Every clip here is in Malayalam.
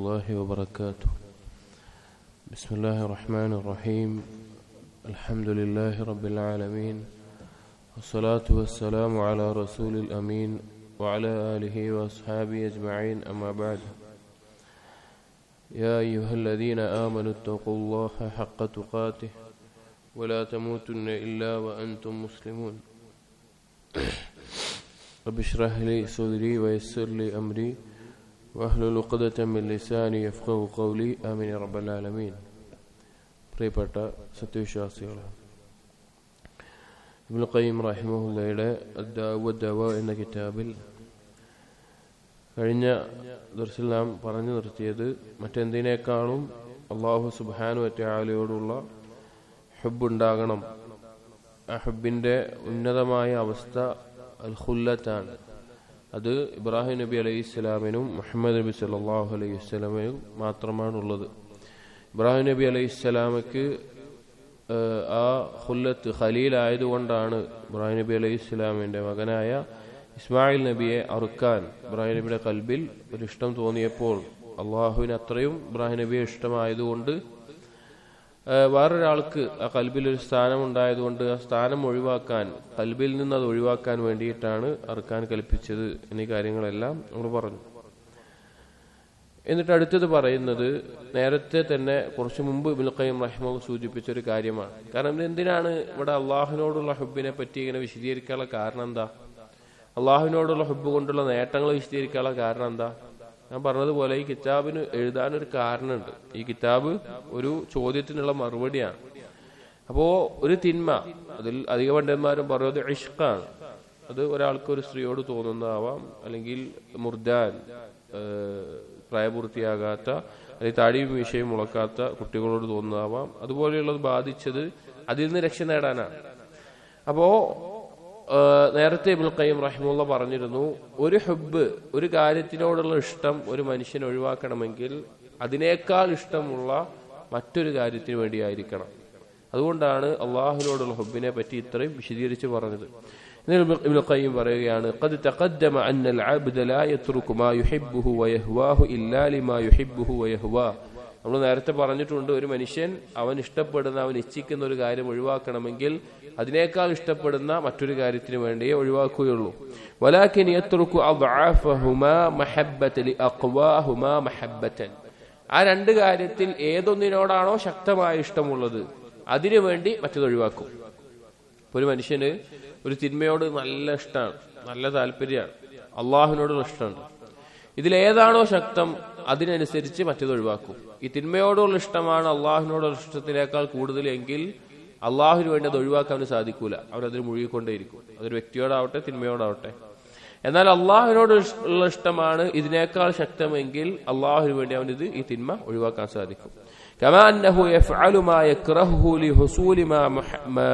الله وبركاته بسم الله الرحمن الرحيم الحمد لله رب العالمين والصلاة والسلام على رسول الأمين وعلى آله وأصحابه أجمعين أما بعد يا أيها الذين آمنوا اتقوا الله حق تقاته ولا تموتن إلا وأنتم مسلمون رب اشرح لي صدري ويسر لي أمري واحلل عقدة من لساني يفقه قولي آمين يا رب العالمين പ്രിയപ്പെട്ട സത്യവിശ്വാസികളെ ഇബ്നു ഖയ്യിം റഹിമഹുല്ലയുടെ അദ്ദാവ ദവ എന്ന കിതാബിൽ കഴിഞ്ഞ ദർസിൽ നാം പറഞ്ഞു നിർത്തിയത് മറ്റെന്തിനേക്കാളും അള്ളാഹു സുബാനു വറ്റാലയോടുള്ള ഹബ്ബുണ്ടാകണം ആ ഹബ്ബിൻ്റെ ഉന്നതമായ അവസ്ഥ അൽ ഖുല്ലത്താണ് അത് ഇബ്രാഹിം നബി അലൈഹി സ്വലാമിനും മുഹമ്മദ് നബി സല്ലാഹു അലൈഹി സ്വലാമിനും മാത്രമാണുള്ളത് ഇബ്രാഹിം നബി അലൈഹി സ്വലാമയ്ക്ക് ആ ഖുല്ലത്ത് ഖലീൽ ആയതുകൊണ്ടാണ് ഇബ്രാഹിം നബി അലൈഹി സ്വലാമിൻ്റെ മകനായ ഇസ്മായിൽ നബിയെ അറുക്കാൻ ഇബ്രാഹിം നബിയുടെ കൽബിൽ ഒരു ഇഷ്ടം തോന്നിയപ്പോൾ അള്ളാഹുവിന് അത്രയും ഇബ്രാഹിം നബിയെ ഇഷ്ടമായതുകൊണ്ട് വേറൊരാൾക്ക് ആ കൽബിൽ ഒരു സ്ഥാനം ഉണ്ടായതുകൊണ്ട് ആ സ്ഥാനം ഒഴിവാക്കാൻ കൽബിൽ നിന്ന് അത് ഒഴിവാക്കാൻ വേണ്ടിയിട്ടാണ് അറുക്കാൻ കൽപ്പിച്ചത് എന്നീ കാര്യങ്ങളെല്ലാം നമ്മൾ പറഞ്ഞു എന്നിട്ട് അടുത്തത് പറയുന്നത് നേരത്തെ തന്നെ കുറച്ചു മുമ്പ് ഇബുൽഖയും റഹ്മവും സൂചിപ്പിച്ച ഒരു കാര്യമാണ് കാരണം എന്തിനാണ് ഇവിടെ അള്ളാഹുവിനോടുള്ള ഹുബിനെ പറ്റി ഇങ്ങനെ വിശദീകരിക്കാനുള്ള കാരണം എന്താ അള്ളാഹുവിനോടുള്ള ഹുബ് കൊണ്ടുള്ള നേട്ടങ്ങൾ വിശദീകരിക്കാനുള്ള കാരണം എന്താ ഞാൻ പറഞ്ഞതുപോലെ ഈ കിതാബിന് എഴുതാനൊരു കാരണമുണ്ട് ഈ കിതാബ് ഒരു ചോദ്യത്തിനുള്ള മറുപടിയാണ് അപ്പോ ഒരു തിന്മ അതിൽ അധിക പണ്ഡിതന്മാരും പറയുന്നത് ഇഷ്കാണ് അത് ഒരാൾക്ക് ഒരു സ്ത്രീയോട് തോന്നുന്നതാവാം അല്ലെങ്കിൽ മുർദാൻ പ്രായപൂർത്തിയാകാത്ത അല്ലെങ്കിൽ താടിയും വിഷയം മുളക്കാത്ത കുട്ടികളോട് തോന്നുന്നതാവാം അതുപോലെയുള്ളത് ബാധിച്ചത് അതിൽ നിന്ന് രക്ഷ നേടാനാണ് അപ്പോ നേരത്തെ ഇബുൽ ഖയ്യം റഹിമുള്ള പറഞ്ഞിരുന്നു ഒരു ഹബ്ബ് ഒരു കാര്യത്തിനോടുള്ള ഇഷ്ടം ഒരു മനുഷ്യൻ ഒഴിവാക്കണമെങ്കിൽ അതിനേക്കാൾ ഇഷ്ടമുള്ള മറ്റൊരു കാര്യത്തിന് വേണ്ടിയായിരിക്കണം അതുകൊണ്ടാണ് അള്ളാഹുവിനോടുള്ള ഹബ്ബിനെ പറ്റി ഇത്രയും വിശദീകരിച്ച് പറഞ്ഞത് ابن القيم പറയുകയാണ് قد تقدم أن العبد لا يترك ما يحبه ويهواه إلا لما يحبه ويهواه നമ്മൾ നേരത്തെ പറഞ്ഞിട്ടുണ്ട് ഒരു മനുഷ്യൻ അവൻ ഇഷ്ടപ്പെടുന്ന അവൻ ഇച്ഛിക്കുന്ന ഒരു കാര്യം ഒഴിവാക്കണമെങ്കിൽ അതിനേക്കാൾ ഇഷ്ടപ്പെടുന്ന മറ്റൊരു കാര്യത്തിന് വേണ്ടിയേ ഒഴിവാക്കുകയുള്ളൂ വലാക്കിൻ ആ രണ്ട് കാര്യത്തിൽ ഏതൊന്നിനോടാണോ ശക്തമായ ഇഷ്ടമുള്ളത് അതിനു വേണ്ടി മറ്റത് ഒഴിവാക്കും ഒരു മനുഷ്യന് ഒരു തിന്മയോട് നല്ല ഇഷ്ടമാണ് നല്ല താല്പര്യമാണ് അള്ളാഹുവിനോടുള്ള ഇഷ്ടമുണ്ട് ഇതിലേതാണോ ശക്തം അതിനനുസരിച്ച് മറ്റത് ഒഴിവാക്കും ഈ തിന്മയോടുള്ള ഇഷ്ടമാണ് അള്ളാഹുവിനോടുള്ള ഇഷ്ടത്തിനേക്കാൾ കൂടുതൽ എങ്കിൽ അള്ളാഹുവിന് വേണ്ടി അത് ഒഴിവാക്കാൻ സാധിക്കൂല അവരതിന് മുഴുകിക്കൊണ്ടേയിരിക്കും അതൊരു വ്യക്തിയോടാവട്ടെ തിന്മയോടാവട്ടെ എന്നാൽ അള്ളാഹുവിനോട് ഉള്ള ഇഷ്ടമാണ് ഇതിനേക്കാൾ ശക്തമെങ്കിൽ അള്ളാഹുവിന് വേണ്ടി അവൻ ഇത് ഈ തിന്മ ഒഴിവാക്കാൻ സാധിക്കും كما أنه يفعل ما يكرهه لحصول ما, ما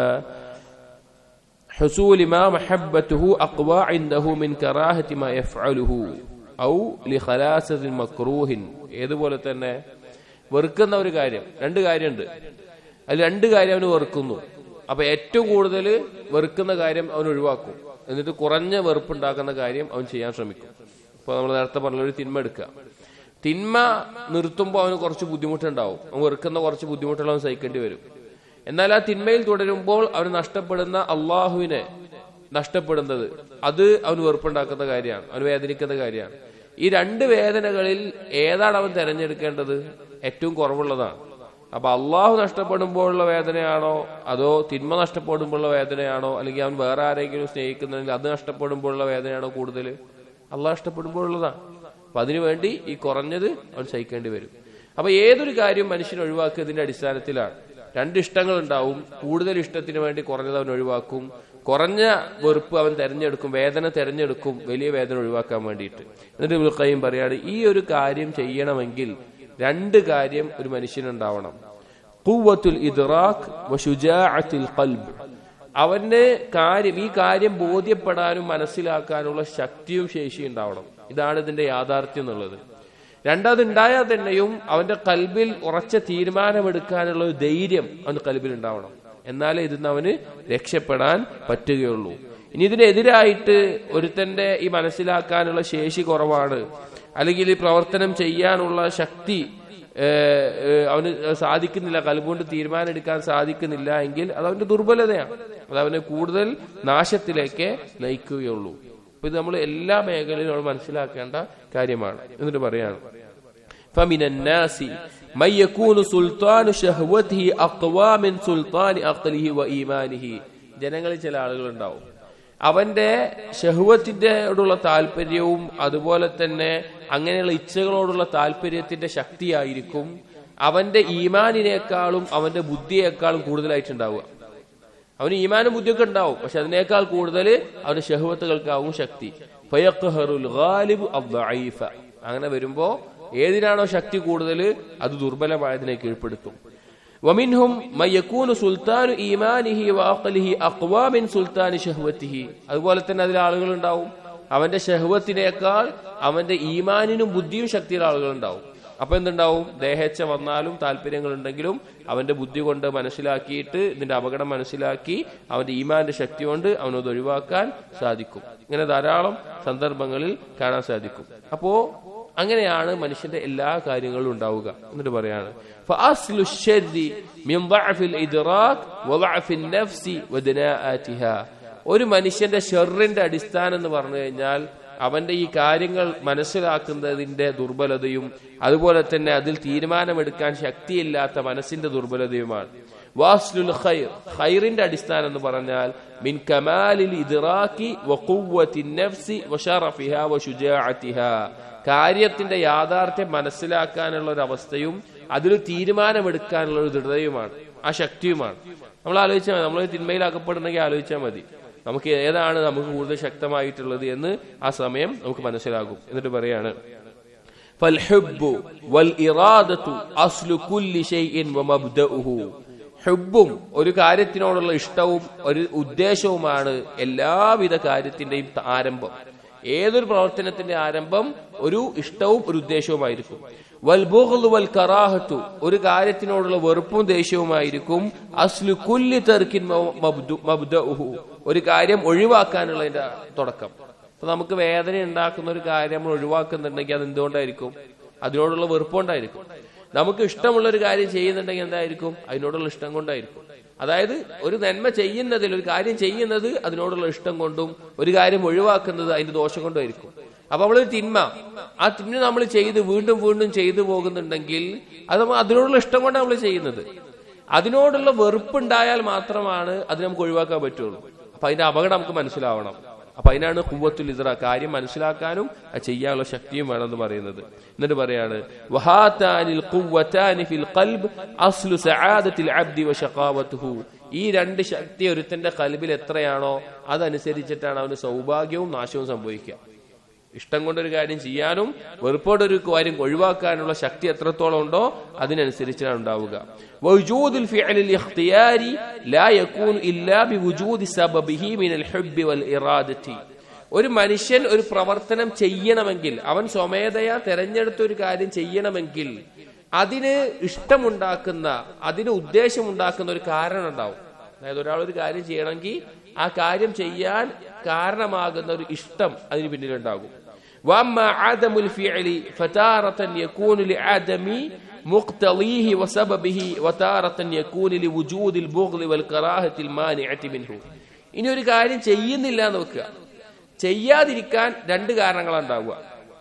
حصول ما محبته أقوى عنده من كراهة ما يفعله ഔ ലിഖലാസത്തിൽ മക്രൂഹിൻ ഏതുപോലെ തന്നെ വെറുക്കുന്ന ഒരു കാര്യം രണ്ട് കാര്യമുണ്ട് അതിൽ രണ്ട് കാര്യം അവന് വെറുക്കുന്നു അപ്പൊ ഏറ്റവും കൂടുതൽ വെറുക്കുന്ന കാര്യം അവൻ ഒഴിവാക്കും എന്നിട്ട് കുറഞ്ഞ വെറുപ്പുണ്ടാക്കുന്ന കാര്യം അവൻ ചെയ്യാൻ ശ്രമിക്കും ഇപ്പൊ നമ്മൾ നേരത്തെ പറഞ്ഞ ഒരു തിന്മ എടുക്കുക തിന്മ നിർത്തുമ്പോൾ അവന് കുറച്ച് ബുദ്ധിമുട്ടുണ്ടാവും അവൻ വെറുക്കുന്ന കുറച്ച് ബുദ്ധിമുട്ടുകൾ അവൻ സഹിക്കേണ്ടി വരും എന്നാൽ ആ തിന്മയിൽ തുടരുമ്പോൾ അവന് നഷ്ടപ്പെടുന്ന അള്ളാഹുവിനെ നഷ്ടപ്പെടുന്നത് അത് അവന് വെറുപ്പുണ്ടാക്കുന്ന കാര്യമാണ് അവന് വേദനിക്കുന്ന കാര്യമാണ് ഈ രണ്ട് വേദനകളിൽ ഏതാണ് അവൻ തിരഞ്ഞെടുക്കേണ്ടത് ഏറ്റവും കുറവുള്ളതാണ് അപ്പൊ അള്ളാഹു നഷ്ടപ്പെടുമ്പോഴുള്ള വേദനയാണോ അതോ തിന്മ നഷ്ടപ്പെടുമ്പോഴുള്ള വേദനയാണോ അല്ലെങ്കിൽ അവൻ വേറെ ആരെങ്കിലും സ്നേഹിക്കുന്നെങ്കിൽ അത് നഷ്ടപ്പെടുമ്പോഴുള്ള വേദനയാണോ കൂടുതൽ അള്ളാഹ് നഷ്ടപ്പെടുമ്പോഴുള്ളതാണ് അപ്പൊ അതിനുവേണ്ടി ഈ കുറഞ്ഞത് അവൻ സഹിക്കേണ്ടി വരും അപ്പൊ ഏതൊരു കാര്യം മനുഷ്യൻ ഒഴിവാക്കിയതിന്റെ അടിസ്ഥാനത്തിലാണ് രണ്ട് ഇഷ്ടങ്ങൾ ഉണ്ടാവും കൂടുതൽ ഇഷ്ടത്തിന് വേണ്ടി കുറഞ്ഞത് അവൻ ഒഴിവാക്കും കുറഞ്ഞ വെറുപ്പ് അവൻ തെരഞ്ഞെടുക്കും വേദന തെരഞ്ഞെടുക്കും വലിയ വേദന ഒഴിവാക്കാൻ വേണ്ടിയിട്ട് എന്നിട്ട് വിൽക്കയും പറയാണ് ഈ ഒരു കാര്യം ചെയ്യണമെങ്കിൽ രണ്ട് കാര്യം ഒരു മനുഷ്യനുണ്ടാവണം കൂവത്തുൽ ഇദ്റാഖ് ഖൽബ് അവന് കാര്യം ഈ കാര്യം ബോധ്യപ്പെടാനും മനസ്സിലാക്കാനുള്ള ശക്തിയും ശേഷിയും ഉണ്ടാവണം ഇതാണ് ഇതിന്റെ യാഥാർത്ഥ്യം എന്നുള്ളത് രണ്ടാമതുണ്ടായാൽ തന്നെയും അവന്റെ കൽബിൽ ഉറച്ച തീരുമാനമെടുക്കാനുള്ള ഒരു ധൈര്യം അവന്റെ കൽബിൽ ഉണ്ടാവണം എന്നാലേ ഇതിന്ന് അവന് രക്ഷപ്പെടാൻ പറ്റുകയുള്ളൂ ഇനി ഇതിനെതിരായിട്ട് ഒരുത്തന്റെ ഈ മനസ്സിലാക്കാനുള്ള ശേഷി കുറവാണ് അല്ലെങ്കിൽ ഈ പ്രവർത്തനം ചെയ്യാനുള്ള ശക്തി ഏഹ്, ഏഹ്, അവന് സാധിക്കുന്നില്ല കൽബുകൊണ്ട് തീരുമാനം എടുക്കാൻ സാധിക്കുന്നില്ല എങ്കിൽ അത് അവന്റെ ദുർബലതയാണ് അത് അവനെ കൂടുതൽ നാശത്തിലേക്ക് നയിക്കുകയുള്ളൂ അപ്പൊ ഇത് നമ്മൾ എല്ലാ മേഖലയിലും നമ്മൾ മനസ്സിലാക്കേണ്ട കാര്യമാണ് എന്നിട്ട് പറയാണ് فمن الناس من يكون سلطان شهوته أقوى من سلطان عقله وإيمانه ജനങ്ങളിൽ ചില ആളുകൾ ഉണ്ടാവും അവന്റെ ഷഹുവത്തിൻ്റെയോടുള്ള താല്പര്യവും അതുപോലെ തന്നെ അങ്ങനെയുള്ള ഇച്ഛകളോടുള്ള താല്പര്യത്തിന്റെ ശക്തിയായിരിക്കും അവന്റെ ഈമാനിനേക്കാളും അവന്റെ ബുദ്ധിയേക്കാളും കൂടുതലായിട്ടുണ്ടാവുക അവന് ഈമാനും ബുദ്ധിയൊക്കെ ഉണ്ടാവും പക്ഷെ അതിനേക്കാൾ കൂടുതൽ അവന്റെ ഷഹുവത്തുകൾക്കാവും ശക്തി ഫയഖ്ഹറുൽ ഗാലിബു അദ്ദഈഫ. അങ്ങനെ വരുമ്പോ ഏതിനാണോ ശക്തി കൂടുതൽ അത് ദുർബലമായതിനെ കീഴ്പ്പെടുത്തും വമിൻഹും മയ്യക്കൂനു സുൽത്താനു ഈമാനിഹി വാഖലിഹി അഖ്വാ മിൻ സുൽത്താനി ഷഹ്വത്തിഹി അതുപോലെ തന്നെ അതിൽ ആളുകൾ ഉണ്ടാവും അവന്റെ ഷഹ്വത്തിനേക്കാൾ അവന്റെ ഈമാനിനും ബുദ്ധിയും ശക്തിയുള്ള ആളുകൾ ഉണ്ടാവും അപ്പൊ എന്തുണ്ടാവും ദേഹേച്ഛ വന്നാലും താല്പര്യങ്ങൾ ഉണ്ടെങ്കിലും അവന്റെ ബുദ്ധി കൊണ്ട് മനസ്സിലാക്കിയിട്ട് ഇതിന്റെ അപകടം മനസ്സിലാക്കി അവന്റെ ഈമാന്റെ ശക്തി കൊണ്ട് അവനത് ഒഴിവാക്കാൻ സാധിക്കും ഇങ്ങനെ ധാരാളം സന്ദർഭങ്ങളിൽ കാണാൻ സാധിക്കും അപ്പോ അങ്ങനെയാണ് മനുഷ്യന്റെ എല്ലാ കാര്യങ്ങളും ഉണ്ടാവുക എന്നിട്ട് പറയാണ് فأصل الشر من ضعف الإدراك وضعف النفس ودناءاتها ഒരു മനുഷ്യന്റെ ഷെറിന്റെ അടിസ്ഥാനം എന്ന് പറഞ്ഞു കഴിഞ്ഞാൽ അവന്റെ ഈ കാര്യങ്ങൾ മനസ്സിലാക്കുന്നതിന്റെ ദുർബലതയും അതുപോലെ തന്നെ അതിൽ തീരുമാനമെടുക്കാൻ ശക്തിയില്ലാത്ത മനസ്സിന്റെ ദുർബലതയുമാണ് വാസ്ലുൽ ഖൈർ ഖൈറിന്റെ അടിസ്ഥാനം എന്ന് പറഞ്ഞാൽ മിൻ കമാലിൽ ഇദ്റാക്കി വഖുവ്വത്തി നഫ്സി വശറഫിഹ വശുജാഅത്തിഹ കാര്യത്തിന്റെ യാഥാർത്ഥ്യം മനസ്സിലാക്കാനുള്ള ഒരു അവസ്ഥയും അതിൽ തീരുമാനമെടുക്കാനുള്ള ഒരു ദൃഢതയുമാണ് ആ ശക്തിയുമാണ് നമ്മൾ ആലോചിച്ചാൽ മതി നമ്മൾ തിന്മയിൽ അകപ്പെടുന്നെങ്കിൽ ആലോചിച്ചാൽ മതി നമുക്ക് ഏതാണ് നമുക്ക് കൂടുതൽ ശക്തമായിട്ടുള്ളത് എന്ന് ആ സമയം നമുക്ക് മനസ്സിലാകും എന്നിട്ട് പറയാണ് فالحب والإرادة أصل كل شيء ومبدأه ഹുബും ഒരു കാര്യത്തിനോടുള്ള ഇഷ്ടവും ഒരു ഉദ്ദേശവുമാണ് എല്ലാവിധ കാര്യത്തിന്റെയും ആരംഭം ഏതൊരു പ്രവർത്തനത്തിന്റെ ആരംഭം ഒരു ഇഷ്ടവും ഒരു ഉദ്ദേശവുമായിരിക്കും വൽ ബുഗ്ള് വൽ കറാഹത്തു ഒരു കാര്യത്തിനോടുള്ള വെറുപ്പും ദേഷ്യവുമായിരിക്കും അസ്ലു കുല്ലി തെർക്കിൻ മബ്ദഉഹു ഒരു കാര്യം ഒഴിവാക്കാനുള്ളതിന്റെ തുടക്കം അപ്പൊ നമുക്ക് വേദന ഉണ്ടാക്കുന്ന ഒരു കാര്യം നമ്മൾ ഒഴിവാക്കുന്നുണ്ടെങ്കിൽ അത് എന്തുകൊണ്ടായിരിക്കും അതിനോടുള്ള വെറുപ്പുകൊണ്ടായിരിക്കും നമുക്ക് ഇഷ്ടമുള്ള ഒരു കാര്യം ചെയ്യുന്നുണ്ടെങ്കിൽ എന്തായിരിക്കും അതിനോടുള്ള ഇഷ്ടം കൊണ്ടായിരിക്കും അതായത് ഒരു നന്മ ചെയ്യുന്നതിൽ ഒരു കാര്യം ചെയ്യുന്നത് അതിനോടുള്ള ഇഷ്ടം കൊണ്ടും ഒരു കാര്യം ഒഴിവാക്കുന്നത് അതിന്റെ ദോഷം കൊണ്ടുമായിരിക്കും അപ്പൊ നമ്മളൊരു തിന്മ ആ തിന്മ നമ്മൾ ചെയ്ത് വീണ്ടും വീണ്ടും ചെയ്തു പോകുന്നുണ്ടെങ്കിൽ അത് നമ്മൾ അതിനോടുള്ള ഇഷ്ടം കൊണ്ടാണ് നമ്മൾ ചെയ്യുന്നത് അതിനോടുള്ള വെറുപ്പുണ്ടായാൽ മാത്രമാണ് അത് നമുക്ക് ഒഴിവാക്കാൻ പറ്റുള്ളൂ അപ്പൊ അതിന്റെ അപകടം നമുക്ക് മനസ്സിലാവണം അപ്പൊ അതിനാണ് കുവത്തുൽ ഇദ്ര കാര്യം മനസ്സിലാക്കാനും അത് ചെയ്യാനുള്ള ശക്തിയും വേണമെന്ന് പറയുന്നത് എന്നിട്ട് പറയാണ് വഹാതാനിൽ ഖുവ്വതാനി ഫിൽ ഖൽബ് അസ്ലു സആദത്തിൽ അബ്ദി വശഖാവത്തുഹു ഈ രണ്ട് ശക്തി ഒരുത്തന്റെ കൽബിൽ എത്രയാണോ അതനുസരിച്ചിട്ടാണ് അവന് സൗഭാഗ്യവും നാശവും സംഭവിക്കുക ഇഷ്ടം കൊണ്ടൊരു കാര്യം ചെയ്യാനും വെറുപ്പോടൊരു കാര്യം ഒഴിവാക്കാനുള്ള ശക്തി എത്രത്തോളം ഉണ്ടോ അതിനനുസരിച്ചാണ് ഉണ്ടാവുക ووجود الفعل الاختياري لا يكون إلا بوجود سببه من الحب والإرادة ഒരു മനുഷ്യൻ ഒരു പ്രവർത്തനം ചെയ്യണമെങ്കിൽ അവൻ സ്വമേധയാ തെരഞ്ഞെടുത്ത ഒരു കാര്യം ചെയ്യണമെങ്കിൽ അതിന് ഇഷ്ടമുണ്ടാക്കുന്ന അതിന് ഉദ്ദേശമുണ്ടാക്കുന്ന ഒരു കാരണം ഉണ്ടാവും അതായത് ഒരാൾ ഒരു കാര്യം ചെയ്യണമെങ്കിൽ ആ കാര്യം ചെയ്യാൻ കാരണമാകുന്ന ഒരു ഇഷ്ടം അതിന് പിന്നിലുണ്ടാകും واما عدم الفعل فتارة يكون لعدم مقتضيه وسببه وتارة يكون لوجود البغض والكراهة المانعة منه ഇനി ഒരു കാര്യം ചെയ്യുന്നില്ല എന്ന് വെക്കുക ചെയ്യാതിരിക്കാൻ രണ്ട് കാരണങ്ങളാണ് ഉണ്ടാവുക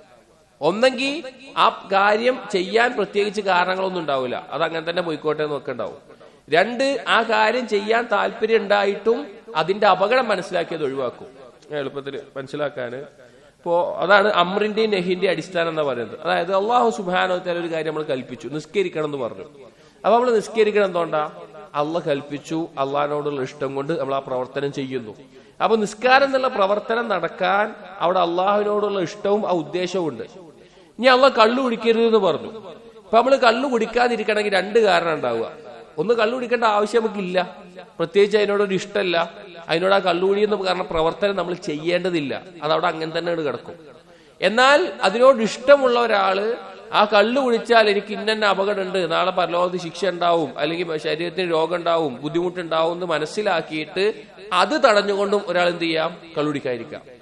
ഒന്നെങ്കിൽ ആ കാര്യം ചെയ്യാൻ പ്രത്യേകിച്ച് കാരണങ്ങളൊന്നും ഉണ്ടാവില്ല അത് അങ്ങനെ തന്നെ പോയിക്കോട്ടെ എന്ന് വെക്കണ്ടാവും രണ്ട് ആ കാര്യം ചെയ്യാൻ താല്പര്യം ഉണ്ടായിട്ടും അതിന്റെ അപകടം മനസ്സിലാക്കിയത് ഒഴിവാക്കും എളുപ്പത്തിൽ മനസ്സിലാക്കാന് ഇപ്പോ അതാണ് അമ്രിന്റെയും നെഹിന്റെയും അടിസ്ഥാനം എന്ന് പറയുന്നത് അതായത് അള്ളാഹു സുബാനോത്താൽ ഒരു കാര്യം നമ്മൾ കൽപ്പിച്ചു നിസ്കരിക്കണം എന്ന് പറഞ്ഞു അപ്പൊ നമ്മൾ നിസ്കരിക്കണം എന്തുകൊണ്ടാ അള്ള കൽപ്പിച്ചു അള്ളഹാനോടുള്ള ഇഷ്ടം കൊണ്ട് നമ്മൾ ആ പ്രവർത്തനം ചെയ്യുന്നു അപ്പൊ നിസ്കാരം എന്നുള്ള പ്രവർത്തനം നടക്കാൻ അവിടെ അള്ളാഹുവിനോടുള്ള ഇഷ്ടവും ആ ഉദ്ദേശവും ഉണ്ട് ഇനി അള്ള കള്ളു കുടിക്കരുത് എന്ന് പറഞ്ഞു ഇപ്പൊ നമ്മൾ കള്ളു കുടിക്കാതിരിക്കണമെങ്കിൽ രണ്ട് കാരണം ഉണ്ടാവുക ഒന്ന് കള്ളു കുടിക്കേണ്ട ആവശ്യം നമുക്കില്ല പ്രത്യേകിച്ച് അതിനോടൊരു ഇഷ്ടമല്ല അതിനോട് ആ കള്ളുകുടി എന്ന് പറഞ്ഞ പ്രവർത്തനം നമ്മൾ ചെയ്യേണ്ടതില്ല അതവിടെ അങ്ങനെ തന്നെ കിടക്കും എന്നാൽ അതിനോട് ഇഷ്ടമുള്ള ഒരാള് ആ കള്ളു കുടിച്ചാൽ എനിക്ക് ഇന്ന അപകടമുണ്ട് നാളെ പരലോകത്ത് ശിക്ഷ ഉണ്ടാവും അല്ലെങ്കിൽ ശരീരത്തിന് രോഗം ഉണ്ടാവും ബുദ്ധിമുട്ടുണ്ടാവും എന്ന് മനസ്സിലാക്കിയിട്ട് അത് തടഞ്ഞുകൊണ്ടും ഒരാൾ എന്ത് ചെയ്യാം കള്ളുടിക്കാതിരിക്കാം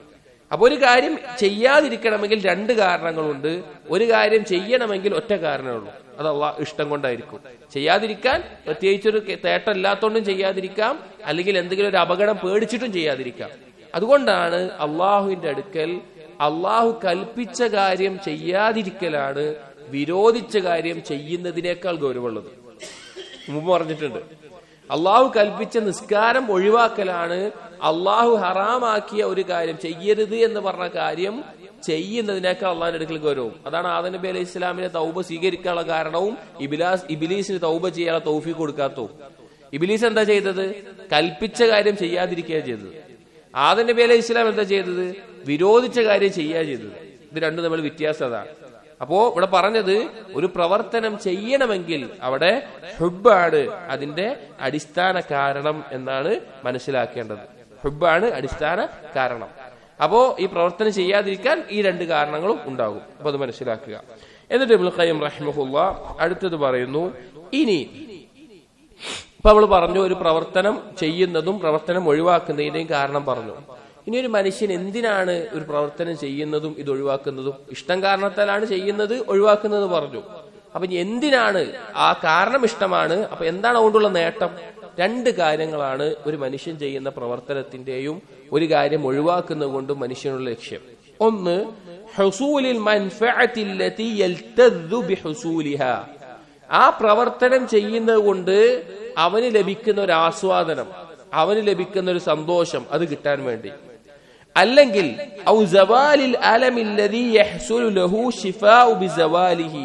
അപ്പൊ ഒരു കാര്യം ചെയ്യാതിരിക്കണമെങ്കിൽ രണ്ട് കാരണങ്ങളുണ്ട് ഒരു കാര്യം ചെയ്യണമെങ്കിൽ ഒറ്റ കാരണമേ ഉള്ളൂ അത് അള്ളാഹ് ഇഷ്ടം കൊണ്ടായിരിക്കും ചെയ്യാതിരിക്കാൻ പ്രത്യേകിച്ചൊരു തേട്ടമില്ലാത്തോണ്ടും ചെയ്യാതിരിക്കാം അല്ലെങ്കിൽ എന്തെങ്കിലും ഒരു അപകടം പേടിച്ചിട്ടും ചെയ്യാതിരിക്കാം അതുകൊണ്ടാണ് അള്ളാഹുവിന്റെ അടുക്കൽ അള്ളാഹു കൽപ്പിച്ച കാര്യം ചെയ്യാതിരിക്കലാണ് വിരോധിച്ച കാര്യം ചെയ്യുന്നതിനേക്കാൾ ഗൗരവമുള്ളത് മുമ്പ് പറഞ്ഞിട്ടുണ്ട് അള്ളാഹു കൽപ്പിച്ച നിസ്കാരം ഒഴിവാക്കലാണ് അള്ളാഹു ഹറാമാക്കിയ ഒരു കാര്യം ചെയ്യരുത് എന്ന് പറഞ്ഞ കാര്യം ചെയ്യുന്നതിനേക്കാൾ അള്ളാഹിന്റെ അടുക്കൽ ഗൗരവം അതാണ് ആദം നബി അലൈഹി ഇസ്ലാമിനെ തൗബ സ്വീകരിക്കാനുള്ള കാരണവും ഇബിലാസ് ഇബിലീസിന് തൗബ ചെയ്യാനുള്ള തൗഫി കൊടുക്കാത്തവും ഇബിലീസ് എന്താ ചെയ്തത് കൽപ്പിച്ച കാര്യം ചെയ്യാതിരിക്കുക ചെയ്തത് ആദം നബി അലൈഹി ഇസ്ലാം എന്താ ചെയ്തത് വിരോധിച്ച കാര്യം ചെയ്യുക ചെയ്തത് ഇത് രണ്ടും തമ്മിൽ വ്യത്യാസം അതാണ് അപ്പോ ഇവിടെ പറഞ്ഞത് ഒരു പ്രവർത്തനം ചെയ്യണമെങ്കിൽ അവിടെ ഹുബാണ് അതിന്റെ അടിസ്ഥാന കാരണം എന്നാണ് മനസ്സിലാക്കേണ്ടത് ഹുബാണ് അടിസ്ഥാന കാരണം അപ്പോ ഈ പ്രവർത്തനം ചെയ്യാതിരിക്കാൻ ഈ രണ്ട് കാരണങ്ങളും ഉണ്ടാകും അപ്പൊ അത് മനസ്സിലാക്കുക എന്നിട്ട് ഇബ്നുൽ ഖയ്യിം റഹ്മഹുല്ല അടുത്തത് പറയുന്നു ഇനി ഇപ്പൊ നമ്മൾ പറഞ്ഞു ഒരു പ്രവർത്തനം ചെയ്യുന്നതും പ്രവർത്തനം ഒഴിവാക്കുന്നതിന്റെയും കാരണം പറഞ്ഞു ഇനി ഒരു മനുഷ്യൻ എന്തിനാണ് ഒരു പ്രവർത്തനം ചെയ്യുന്നതും ഇത് ഒഴിവാക്കുന്നതും ഇഷ്ടം കാരണത്താലാണ് ചെയ്യുന്നത് ഒഴിവാക്കുന്നത് പറഞ്ഞു അപ്പൊ ഇനി എന്തിനാണ് ആ കാരണം ഇഷ്ടമാണ് അപ്പൊ എന്താണ് അതുകൊണ്ടുള്ള നേട്ടം രണ്ട് കാര്യങ്ങളാണ് ഒരു മനുഷ്യൻ ചെയ്യുന്ന പ്രവർത്തനത്തിന്റെയും ഒരു കാര്യം ഒഴിവാക്കുന്നത് കൊണ്ടും മനുഷ്യനുള്ള ലക്ഷ്യം ഒന്ന് ഹുസൂലിൽ മൻഫഅത്തില്ലതി യൽതദ്ദു ബിഹുസൂലിഹാ ആ പ്രവർത്തനം ചെയ്യുന്നത് കൊണ്ട് അവന് ലഭിക്കുന്ന ഒരു ആസ്വാദനം അവന് ലഭിക്കുന്ന ഒരു സന്തോഷം അത് കിട്ടാൻ വേണ്ടി അല്ലെങ്കിൽ ഔ സവാലിൽ അലമില്ലദീ യഹ്സുലു ലഹു ശിഫാഉ ബിസവാലിഹി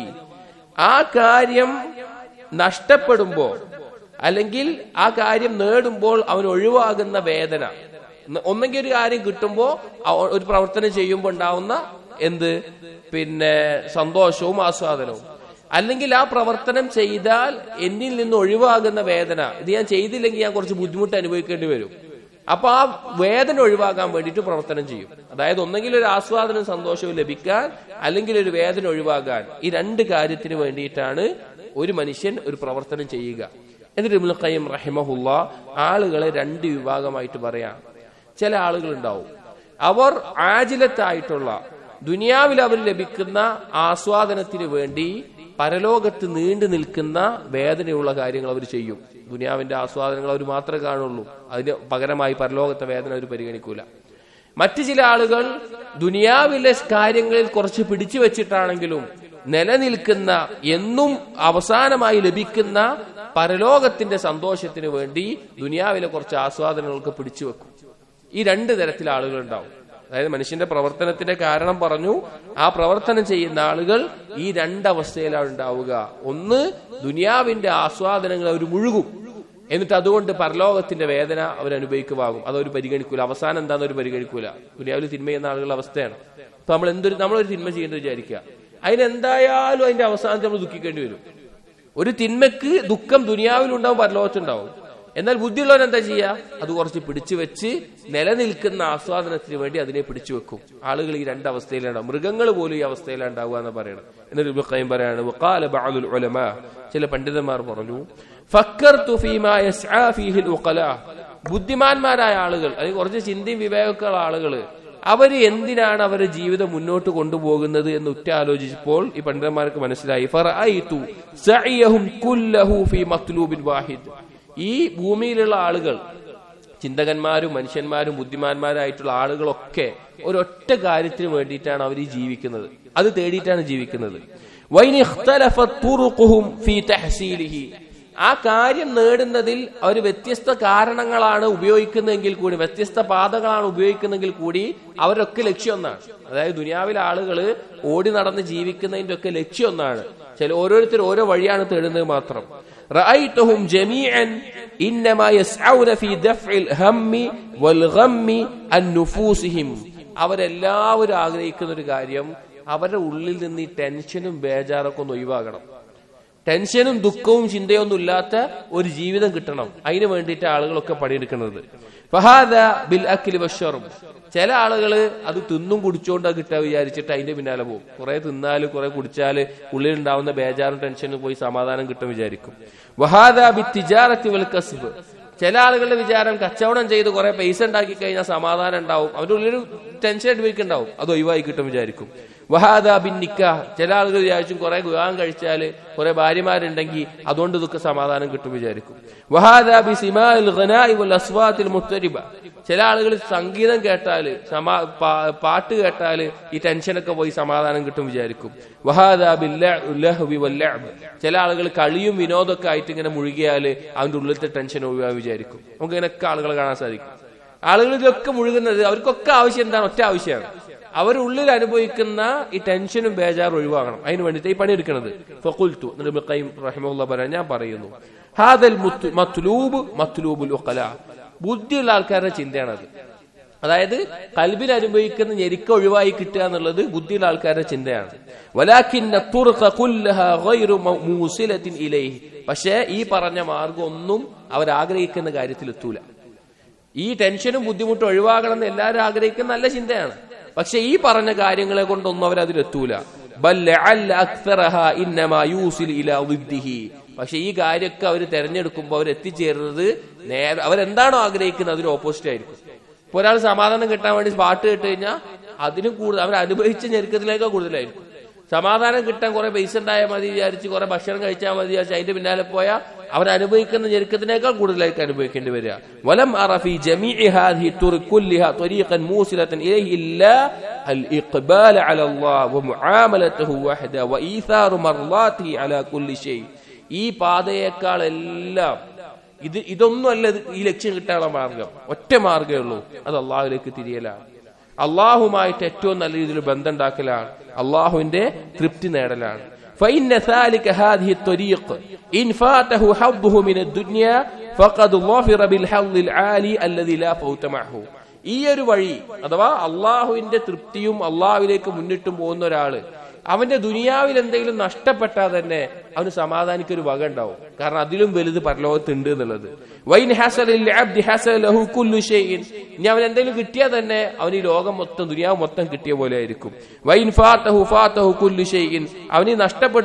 ആ കാര്യം നഷ്ടപ്പെടുമ്പോ അല്ലെങ്കിൽ ആ കാര്യം നേടുമ്പോൾ അവൻ ഒഴിവാകുന്ന വേദന ഒന്നെങ്കിൽ ഒരു കാര്യം കിട്ടുമ്പോ അവ- ഒരു പ്രവർത്തനം ചെയ്യുമ്പോൾ ഉണ്ടാവുന്ന എന്ത് പിന്നെ സന്തോഷവും ആസ്വാദനവും അല്ലെങ്കിൽ ആ പ്രവർത്തനം ചെയ്താൽ എന്നിൽ നിന്ന് ഒഴിവാകുന്ന വേദന ഇത് ഞാൻ ചെയ്തില്ലെങ്കിൽ ഞാൻ കുറച്ച് ബുദ്ധിമുട്ട് അനുഭവിക്കേണ്ടി വരും അപ്പൊ ആ വേദന ഒഴിവാക്കാൻ വേണ്ടിയിട്ട് പ്രവർത്തനം ചെയ്യും അതായത് ഒന്നെങ്കിൽ ഒരു ആസ്വാദനവും സന്തോഷവും ലഭിക്കാൻ അല്ലെങ്കിൽ ഒരു വേദന ഒഴിവാകാൻ ഈ രണ്ട് കാര്യത്തിന് വേണ്ടിയിട്ടാണ് ഒരു മനുഷ്യൻ ഒരു പ്രവർത്തനം ചെയ്യുക എന്നിട്ട് ഇബ്നുൽ ഖയ്യിം റഹിമഹുല്ല ആളുകളെ രണ്ട് വിഭാഗമായിട്ട് പറയാം ചില ആളുകൾ ഉണ്ടാവും അവർ ആജിലത്തായിട്ടുള്ള ദുനിയാവിൽ അവർ ലഭിക്കുന്ന ആസ്വാദനത്തിന് വേണ്ടി പരലോകത്ത് നീണ്ടു നിൽക്കുന്ന വേദനയുള്ള കാര്യങ്ങൾ അവർ ചെയ്യും ദുനിയാവിന്റെ ആസ്വാദനങ്ങൾ അവർ മാത്രമേ കാണുള്ളൂ അതിന് പകരമായി പരലോകത്തെ വേദന അവർ പരിഗണിക്കൂല മറ്റു ചില ആളുകൾ ദുനിയാവിലെ കാര്യങ്ങളിൽ കുറച്ച് പിടിച്ചു വെച്ചിട്ടാണെങ്കിലും നിലനിൽക്കുന്ന എന്നും അവസാനമായി ലഭിക്കുന്ന പരലോകത്തിന്റെ സന്തോഷത്തിന് വേണ്ടി ദുനിയാവിലെ കുറച്ച് ആസ്വാദനങ്ങൾക്ക് പിടിച്ചു വെക്കും ഈ രണ്ട് തരത്തിലെ ആളുകൾ ഉണ്ടാവും അതായത് മനുഷ്യന്റെ പ്രവർത്തനത്തിന്റെ കാരണം പറഞ്ഞു ആ പ്രവർത്തനം ചെയ്യുന്ന ആളുകൾ ഈ രണ്ടവസ്ഥയിലാണ് ഉണ്ടാവുക ഒന്ന് ദുനിയാവിന്റെ ആസ്വാദനങ്ങൾ അവർ മുഴുകും എന്നിട്ട് അതുകൊണ്ട് പരലോകത്തിന്റെ വേദന അവർ അനുഭവിക്കുവാകും അതവർ പരിഗണിക്കൂല അവസാനം എന്താണെന്ന് അവർ പരിഗണിക്കൂല ദുനിയാവിൽ തിന്മ ചെയ്യുന്ന ആളുകളുടെ അവസ്ഥയാണ് ഇപ്പൊ നമ്മൾ എന്തൊരു നമ്മളൊരു തിന്മ ചെയ്യുന്നത് വിചാരിക്കുക അതിനെന്തായാലും അതിന്റെ അവസാനത്തിൽ നമ്മൾ ദുഃഖിക്കേണ്ടി വരും ഒരു തിന്മക്ക് ദുഃഖം ദുനിയാവിലുണ്ടാവും പരലോകത്തുണ്ടാവും എന്നാൽ ബുദ്ധിയുള്ളവൻ എന്താ ചെയ്യുക അത് കുറച്ച് പിടിച്ചു വെച്ച് നിലനിൽക്കുന്ന ആസ്വാദനത്തിന് വേണ്ടി അതിനെ പിടിച്ചു വെക്കും ആളുകൾ ഈ രണ്ട് അവസ്ഥയിലുണ്ടാവും മൃഗങ്ങൾ പോലും ഈ അവസ്ഥയിലാണ് ഉണ്ടാവുക എന്ന് പറയണം എന്നിട്ട് ഇബ്നു ഖയ്യിം പറയാണ് വഖാല ബഅദുൽ ഉലമാ ചില പണ്ഡിതന്മാർ പറഞ്ഞു ഫക്കർതു ഫീമാ യസ്ആ ഫീഹിൽ ഉഖലാ ബുദ്ധിമാന്മാരായ ആളുകൾ അല്ലെങ്കിൽ കുറച്ച് ചിന്തയും വിവേകമുള്ള ആളുകൾ അവര് എന്തിനാണ് അവരുടെ ജീവിതം മുന്നോട്ട് കൊണ്ടുപോകുന്നത് എന്ന് ഉറ്റാലോചിച്ചപ്പോൾ ഈ പണ്ഡിതന്മാർക്ക് മനസ്സിലായി ഫറഅയ്തു സഅയഹും കുല്ലഹു ഫീ മത്ലൂബിൻ വാഹിദ് ഈ ഭൂമിയിലുള്ള ആളുകൾ ചിന്തകന്മാരും മനുഷ്യന്മാരും ബുദ്ധിമാന്മാരായിട്ടുള്ള ആളുകളൊക്കെ ഒരൊറ്റ കാര്യത്തിന് വേണ്ടിയിട്ടാണ് അവർ ഈ ജീവിക്കുന്നത് അത് തേടിയിട്ടാണ് ജീവിക്കുന്നത് വൈൻ ഇഖ്തലഫത് തുറുഖുഹും ഫീ തഹ്സീലിഹി ആ കാര്യം നേടുന്നതിൽ അവർ വ്യത്യസ്ത കാരണങ്ങളാണ് ഉപയോഗിക്കുന്നതെങ്കിൽ കൂടി വ്യത്യസ്ത പാതകളാണ് ഉപയോഗിക്കുന്നതെങ്കിൽ കൂടി അവരൊക്കെ ലക്ഷ്യം ഒന്നാണ് അതായത് ദുനിയാവിലെ ആളുകൾ ഓടി നടന്ന് ജീവിക്കുന്നതിന്റെ ഒക്കെ ലക്ഷ്യം ഒന്നാണ് ചില ഓരോരുത്തർ ഓരോ വഴിയാണ് തേടുന്നത് മാത്രം റഅയ്തുഹും ജമീഅൻ ഇന്നമാ യസ്ഔന ഫീ ദഫ്ഇൽ ഹമ്മി വൽ ഗമ്മി അൻ നുഫൂസിഹിം അവരെല്ലാവരും ആഗ്രഹിക്കുന്ന ഒരു കാര്യം അവരുടെ ഉള്ളിൽ നിന്ന് ഈ ടെൻഷനും ബേജാറൊക്കെ ഒന്ന് ഒഴിവാകണം ടെൻഷനും ദുഃഖവും ചിന്തയൊന്നും ഇല്ലാത്ത ഒരു ജീവിതം കിട്ടണം അതിനു വേണ്ടിയിട്ട് ആളുകളൊക്കെ പണിയെടുക്കുന്നത് ഫഹാദ ബിൽ അഖിൽ വഷറും ചില ആളുകൾ അത് തിന്നും കുടിച്ചോണ്ട് അത് കിട്ടാ വിചാരിച്ചിട്ട് അതിന്റെ പിന്നാലെ പോകും കുറെ തിന്നാല് കുറെ കുടിച്ചാല് ഉള്ളിലുണ്ടാവുന്ന ബേജാറും ടെൻഷനും പോയി സമാധാനം കിട്ടും വിചാരിക്കും വഹാദ ബി തിജാറത്തി വൽ കസ്ബ് ചില ആളുകളുടെ വിചാരം കച്ചവടം ചെയ്ത് കുറെ പൈസ ഉണ്ടാക്കി കഴിഞ്ഞാൽ സമാധാനം ഉണ്ടാവും അവരുടെ ഉള്ളിലൊരു ടെൻഷൻ അടിപ്പിക്കുന്നുണ്ടാവും അത് ഒഴിവായി കിട്ടും വിചാരിക്കും വഹാദ ബിൻ നിക്കാഹ് ചില ആളുകൾ വിചാരിച്ചും കുറെ വിവാഹം കഴിച്ചാൽ കുറെ ഭാര്യമാരുണ്ടെങ്കിൽ അതുകൊണ്ട് ഇതൊക്കെ സമാധാനം കിട്ടും വിചാരിക്കും വഹാദ ബി സിമാൽ ഖനാഇ വൽ അസ്വാത്തിൽ മുത്തരിബ ചില ആളുകൾ സംഗീതം കേട്ടാല് സമാ പാ- പാട്ട് കേട്ടാല് ഈ ടെൻഷനൊക്കെ പോയി സമാധാനം കിട്ടും വിചാരിക്കും വഹാദ ബിൽ ലഹ്വി വൽ ലഅബ് ചില ആളുകൾ കളിയും വിനോദമൊക്കെ ആയിട്ട് ഇങ്ങനെ മുഴുകിയാല് അവന്റെ ഉള്ളിലത്തെ ടെൻഷൻ ഒഴിവാൻ വിചാരിക്കും നമുക്ക് ഇങ്ങനെയൊക്കെ ആളുകളെ കാണാൻ സാധിക്കും ആളുകൾ ഇതിലൊക്കെ മുഴുകുന്നത് അവർക്കൊക്കെ ആവശ്യം എന്താണ് ഒറ്റ ആവശ്യമാണ് അവരുള്ളിൽ അനുഭവിക്കുന്ന ഈ ടെൻഷനും ബേജാറും ഒഴിവാകണം അതിന് വേണ്ടിയിട്ട് ഈ പണിയെടുക്കുന്നത് ഫഖുൽത്തു എന്നിട്ട് ഇബ്നു ഖയ്യിം റഹിമഹുല്ലാഹ് പറയാൻ ഞാൻ പറയുന്നു ഹാദൽ മുത്ത്- മത്ലൂബ് മത്ലൂബുൽ ഉഖല ബുദ്ധിയുള്ള ആൾക്കാരുടെ ചിന്തയാണത് അതായത് കൽബിന് അനുഭവിക്കുന്ന ഞെരുക്ക ഒഴിവായി കിട്ടുക എന്നുള്ളത് ബുദ്ധിയുള്ള ആൾക്കാരുടെ ചിന്തയാണ് വലാക്കിന്ന തുർഖ കുല്ലഹ ഗൈറു മൂസിലത്തിൻ ഇലൈഹി പക്ഷേ ഈ പറഞ്ഞ മാർഗം ഒന്നും അവർ ആഗ്രഹിക്കുന്ന കാര്യത്തിൽ എത്തൂല ഈ ടെൻഷനും ബുദ്ധിമുട്ടും ഒഴിവാകണം എന്ന് എല്ലാവരും ആഗ്രഹിക്കുന്ന നല്ല ചിന്തയാണ് പക്ഷെ ഈ പറഞ്ഞ കാര്യങ്ങളെ കൊണ്ടൊന്നും അവർ അതിലെത്തൂല ബൽ ലഅല്ല അക്സറഹ ഇന്നമാ യൂസിൽ ഇലാ ളിദ്ദിഹി. പക്ഷെ ഈ കാര്യമൊക്കെ അവർ തെരഞ്ഞെടുക്കുമ്പോൾ അവർ എത്തിച്ചേരുന്നത് നേരെ അവരെന്താണോ ആഗ്രഹിക്കുന്നത് അതിന് ഓപ്പോസിറ്റ് ആയിരിക്കും ഇപ്പൊ ഒരാൾ സമാധാനം കിട്ടാൻ വേണ്ടി പാട്ട് കേട്ട് കഴിഞ്ഞാൽ അതിനും കൂടുതൽ അവർ അനുഭവിച്ച ഞെരുക്കത്തിലേക്കാൾ കൂടുതലായിരിക്കും സമാധാനം കിട്ടാൻ കുറെ പൈസ ഉണ്ടായാൽ മതി വിചാരിച്ച് കുറെ ഭക്ഷണം കഴിച്ചാൽ മതി വിചാരിച്ച് അതിന്റെ പിന്നാലെ പോയാൽ അവർ അനുഭവിക്കുന്ന ഞെരുക്കത്തിനേക്കാൾ കൂടുതലായിരിക്കും അനുഭവിക്കേണ്ടി വരിക വലം അറഫി ജമീഇ ഹാദിഹി തുറുഖ് കുല്ലിഹ ത്വരീഖൻ മൂസിലത്തൻ ഇലൈഹി ഇല്ലാ അൽ ഇഖ്ബാൽ അല അല്ലാഹ് വമുആമലതുഹു വഹദ വഈസാറു മർളാതിഹി അലാ കുല്ലി ഷൈ ഈ പാതയേക്കാൾ എല്ലാം ഇത് ഇതൊന്നും അല്ല ഇത് ഈ ലക്ഷ്യം കിട്ടാനുള്ള മാർഗം ഒറ്റ മാർഗമേ ഉള്ളൂ അത് അള്ളാഹുലേക്ക് തിരിയലാണ് അള്ളാഹുമായിട്ട് ഏറ്റവും നല്ല രീതിയിൽ ബന്ധം ഉണ്ടാക്കലാണ് അള്ളാഹുവിന്റെ തൃപ്തി നേടലാണ് فإن ذلك هذه الطريق إن فاته حظه من الدنيا فقد ظفر بالحظ العالي الذي لا فوت معه ഈ ഒരു വഴി അഥവാ അള്ളാഹുവിന്റെ തൃപ്തിയും അള്ളാഹുവിലേക്ക് മുന്നിട്ടും പോകുന്ന ഒരാള് അവന്റെ ദുനിയാവിൽ എന്തെങ്കിലും നഷ്ടപ്പെട്ടാൽ തന്നെ അവന് സമാധാനിക്കൊരു വക ഉണ്ടാവും കാരണം അതിലും വലുത് പരലോകത്തുണ്ട് എന്നുള്ളത് വൈൻ ഹസലിൽ അബ്ദി ഹസല ലഹു കുല്ലു ഷൈഇൻ ഇനി അവൻ എന്തെങ്കിലും കിട്ടിയാൽ തന്നെ അവന് ഈ ലോകം മൊത്തം ദുനിയാവ് മൊത്തം കിട്ടിയ പോലെ ആയിരിക്കും വൈൻ ഫാത്തഹു ഫാത്തഹു കുല്ലു ഷൈഇൻ അവന് ഈ നഷ്ടപ്പെട്ട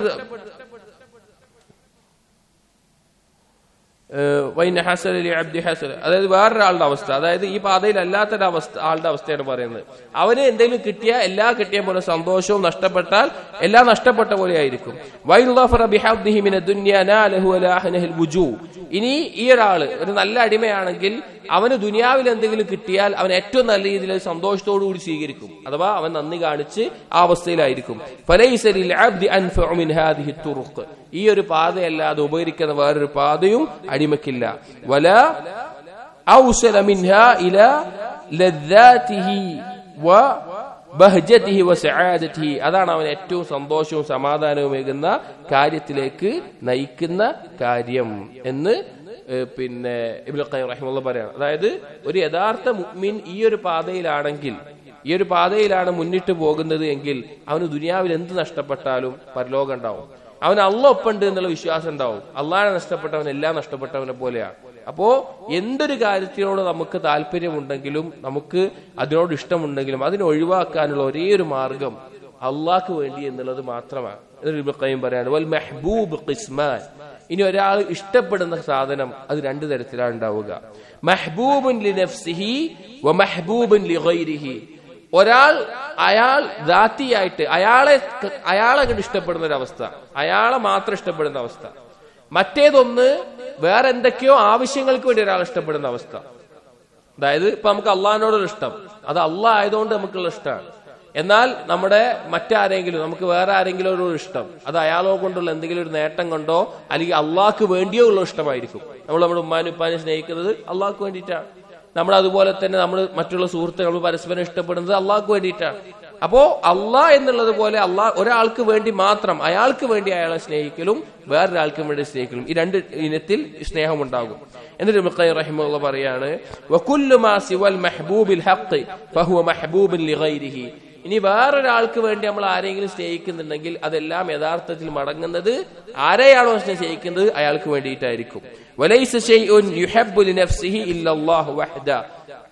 ഏഹ് വൈൻ ഹസല ലി അബ്ദി ഹസല അതായത് വേറൊരാളുടെ അവസ്ഥ അതായത് ഈ പാതയിൽ അല്ലാത്തൊരു അവസ്ഥ ആളുടെ അവസ്ഥയാണ് പറയുന്നത് അവന് എന്തെങ്കിലും കിട്ടിയ എല്ലാ കിട്ടിയ പോലെ സന്തോഷവും നഷ്ടപ്പെട്ടാൽ എല്ലാം നഷ്ടപ്പെട്ട പോലെ ആയിരിക്കും വൈൻ ളഫറ ബിഹബ്ദിഹി മിന ദുനിയ നാലഹു അലാ അഹ്നഹിൽ വുജൂ ഇനി ഈ ഒരാള് ഒരു നല്ല അടിമയാണെങ്കിൽ അവന് ദുനിയാവിൽ എന്തെങ്കിലും കിട്ടിയാൽ അവൻ ഏറ്റവും നല്ല രീതിയിൽ അത് സന്തോഷത്തോടു കൂടി സ്വീകരിക്കും അഥവാ അവൻ നന്ദി കാണിച്ച് ആ അവസ്ഥയിലായിരിക്കും ഫലൈസ ലിൽ അബ്ദി അൻഫഉ മിൻ ഹാദിഹി തുറുഖ് ഈ ഒരു പാതയല്ലാതെ ഉപകരിക്കുന്ന വേറൊരു പാതയും അടിമക്കില്ല വല ഔസല മിൻഹ ഇല ലദ്ദാതിഹി വ ബഹ്ജതിഹി വ സആദതിഹി അതാണ് അവൻ ഏറ്റവും സന്തോഷവും സമാധാനവും ഏകുന്ന കാര്യത്തിലേക്ക് നയിക്കുന്ന കാര്യം എന്ന് ഏഹ് പിന്നെ ഇബ്നു ഖയ്യിം റഹിമഹുള്ള പറയാണ് അതായത് ഒരു യഥാർത്ഥ മുഅ്മിൻ ഈ ഒരു പാതയിലാണെങ്കിൽ ഈ ഒരു പാതയിലാണ് മുന്നിട്ട് പോകുന്നത് എങ്കിൽ അവന് ദുനിയാവിൽ എന്ത് നഷ്ടപ്പെട്ടാലും പരലോകം ഉണ്ടാവും അവന് അള്ള ഒപ്പുണ്ട് എന്നുള്ള വിശ്വാസം ഉണ്ടാവും അള്ളാഹെ നഷ്ടപ്പെട്ടവൻ എല്ലാം നഷ്ടപ്പെട്ടവനെ പോലെയാണ് അപ്പോ എന്തൊരു കാര്യത്തിനോട് നമുക്ക് താല്പര്യമുണ്ടെങ്കിലും നമുക്ക് അതിനോട് ഇഷ്ടമുണ്ടെങ്കിലും അതിനെ ഒഴിവാക്കാനുള്ള ഒരേ ഒരു മാർഗം അള്ളാഹ്ക്ക് വേണ്ടി എന്നുള്ളത് മാത്രമാണ് എന്നൊരു ഇബ്നു ഖയ്യിം പറയാണ് വൽ മെഹബൂബ് ഖിസ്മാൻ ഇനി ഒരാൾ ഇഷ്ടപ്പെടുന്ന സാധനം അത് രണ്ടു തരത്തിലാണ് ഉണ്ടാവുക മെഹബൂബുൻ ലി നഫ്സിഹി വ മെഹബൂബുൻ ലി ഗൈരിഹി ഒരാൾ അയാൾ ദാത്തിയായിട്ട് അയാളെ അയാളെ കണ്ട് ഇഷ്ടപ്പെടുന്ന ഒരു അവസ്ഥ അയാളെ മാത്രം ഇഷ്ടപ്പെടുന്ന അവസ്ഥ മറ്റേതൊന്ന് വേറെ എന്തൊക്കെയോ ആവശ്യങ്ങൾക്ക് വേണ്ടി ഒരാൾ ഇഷ്ടപ്പെടുന്ന അവസ്ഥ അതായത് ഇപ്പൊ നമുക്ക് അള്ളാഹിനോടൊരു ഇഷ്ടം അത് അള്ളാഹ് ആയതുകൊണ്ട് നമുക്കുള്ള ഇഷ്ടമാണ് എന്നാൽ നമ്മുടെ മറ്റാരെങ്കിലും നമുക്ക് വേറെ ആരെങ്കിലും ഒരു ഇഷ്ടം അത് അയാളോ കൊണ്ടുള്ള എന്തെങ്കിലും ഒരു നേട്ടം കൊണ്ടോ അല്ലെങ്കിൽ അള്ളാഹ്ക്ക് വേണ്ടിയോ ഉള്ള ഇഷ്ടമായിരിക്കും നമ്മൾ നമ്മുടെ ഉമ്മാനും ഉപ്പാനും സ്നേഹിക്കുന്നത് അള്ളാഹ്ക്ക് വേണ്ടിയിട്ടാണ് നമ്മൾ അതുപോലെ തന്നെ നമ്മൾ മറ്റുള്ള സുഹൃത്തുക്കൾ പരസ്പരം ഇഷ്ടപ്പെടുന്നത് അള്ളാഹ്ക്ക് വേണ്ടിയിട്ടാണ് അപ്പോ അള്ളാഹ് എന്നുള്ളത് പോലെ അള്ളാഹ് ഒരാൾക്ക് വേണ്ടി മാത്രം അയാൾക്ക് വേണ്ടി അയാളെ സ്നേഹിക്കലും വേറൊരാൾക്കും വേണ്ടി സ്നേഹിക്കലും ഈ രണ്ട് ഇനത്തിൽ സ്നേഹമുണ്ടാകും എന്നിട്ട് മുഖൈ റഹിമുള്ള പറയാണ് വകുല്ലു മാ സിവൽ മെഹബൂബിൽ ഹഖ് ഫഹുവ മെഹബൂബിൻ ലിഗൈരിഹി ഇനി വേറൊരാൾക്ക് വേണ്ടി നമ്മൾ ആരെങ്കിലും സ്നേഹിക്കുന്നുണ്ടെങ്കിൽ അതെല്ലാം യഥാർത്ഥത്തിൽ മടങ്ങുന്നത് ആരെയാണോ സ്നേഹിക്കുന്നത് അയാൾക്ക് വേണ്ടിയിട്ടായിരിക്കും വലൈസ ഷൈഉൻ യുഹബ്ബു ലിനഫ്സിഹി ഇല്ലല്ലാഹു വഹ്ദ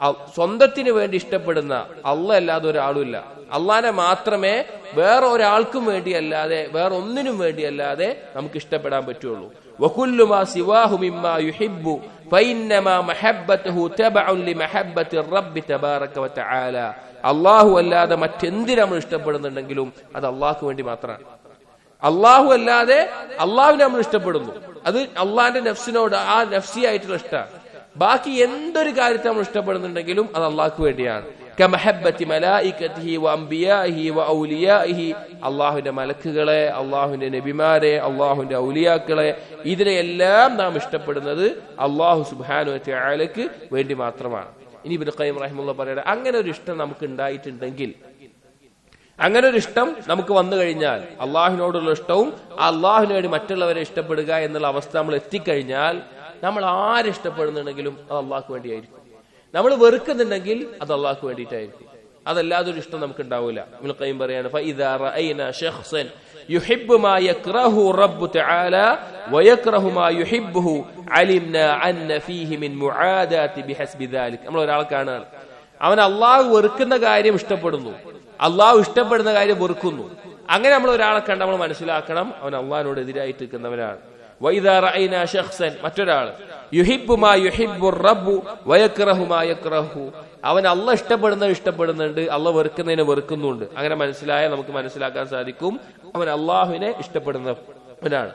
അ- സ്വന്തത്തിന് വേണ്ടി ഇഷ്ടപ്പെടുന്ന അല്ല അല്ലാതെ ഒരാളുമില്ല അള്ളാനെ മാത്രമേ വേറെ ഒരാൾക്കും വേണ്ടി അല്ലാതെ വേറെ ഒന്നിനും വേണ്ടി അല്ലാതെ നമുക്ക് ഇഷ്ടപ്പെടാൻ പറ്റുള്ളൂ وكل ما سواه مما يحب فإنما محبته تبع لمحبة الرب تبارك وتعالى അള്ളാഹു അല്ലാതെ മറ്റെന്തിന് നമ്മൾ ഇഷ്ടപ്പെടുന്നുണ്ടെങ്കിലും അത് അള്ളാഹ്ക്ക് വേണ്ടി മാത്രമാണ് അള്ളാഹു അല്ലാതെ അള്ളാഹുവിനെ നമ്മൾ ഇഷ്ടപ്പെടുന്നു അത് അള്ളാഹിന്റെ നഫ്സിനോട് ആ നഫ്സിയായിട്ടുള്ള ഇഷ്ടമാണ് ബാക്കി എന്തൊരു കാര്യത്തെ നമ്മൾ ഇഷ്ടപ്പെടുന്നുണ്ടെങ്കിലും അത് അള്ളാഹ്ക്ക് വേണ്ടിയാണ് كمحبة ملائكته وأنبيائه وأوليائه അള്ളാഹുവിന്റെ മലക്കുകളെ അള്ളാഹുവിന്റെ നബിമാരെ അള്ളാഹുവിന്റെ ഔലിയാക്കളെ ഇതിനെയെല്ലാം നാം ഇഷ്ടപ്പെടുന്നത് അള്ളാഹു സുബാനു ആലയ്ക്ക് വേണ്ടി മാത്രമാണ് ഇനി ഇബിൻ ഖൈം റഹിമുള്ള പറയട്ടെ അങ്ങനെ ഒരു ഇഷ്ടം നമുക്ക് ഉണ്ടായിട്ടുണ്ടെങ്കിൽ അങ്ങനെ ഒരു ഇഷ്ടം നമുക്ക് വന്നു കഴിഞ്ഞാൽ അള്ളാഹുവിനോടുള്ള ഇഷ്ടവും ആ അള്ളാഹുവിന് വേണ്ടി മറ്റുള്ളവരെ ഇഷ്ടപ്പെടുക എന്നുള്ള അവസ്ഥ നമ്മൾ എത്തിക്കഴിഞ്ഞാൽ നമ്മൾ ആരെ ഇഷ്ടപ്പെടുന്നുണ്ടെങ്കിലും അത് അള്ളാഹ്ക്ക് വേണ്ടിയായിരിക്കും നമ്മൾ വെറുക്കുന്നുണ്ടെങ്കിൽ അത് അള്ളാഹ്ക്ക് വേണ്ടിയിട്ടായിരിക്കും അതല്ലാതെ ഒരു ഇഷ്ടം നമുക്ക് ഉണ്ടാവില്ല ഇബ്നുൽ ഖയ്യിം പറയാണ് فإذا رأينا شخصا يحب ما يكره رب تعالى ويكره ما يحبه علمنا أن فيه من معاداة بحسب ذلك നമ്മൾ ഒരാളെ കാണുകയാണ് അവൻ അള്ളാഹു വെറുക്കുന്ന കാര്യം ഇഷ്ടപ്പെടുന്നു അള്ളാഹു ഇഷ്ടപ്പെടുന്ന കാര്യം വെറുക്കുന്നു അങ്ങനെ നമ്മൾ ഒരാളെ കണ്ട് നമ്മൾ മനസ്സിലാക്കണം അവൻ അള്ളാഹിനോട് എതിരായിട്ട് നിൽക്കുന്നവനാണ് വൈദാ റഅയ്നാ ശഖ്സൻ മറ്റൊരാൾ യുഹിബ്ബു മാ യുഹിബ്ബു റബ്ബു വയക്റഹു മാ യക്റഹു അവൻ അല്ല ഇഷ്ടപ്പെടുന്നത് ഇഷ്ടപ്പെടുന്നുണ്ട് അല്ല വെറുക്കുന്നതിനെ വെറുക്കുന്നുണ്ട് അങ്ങനെ മനസ്സിലായാൽ നമുക്ക് മനസ്സിലാക്കാൻ സാധിക്കും അവൻ അള്ളാഹുവിനെ ഇഷ്ടപ്പെടുന്നവനാണ്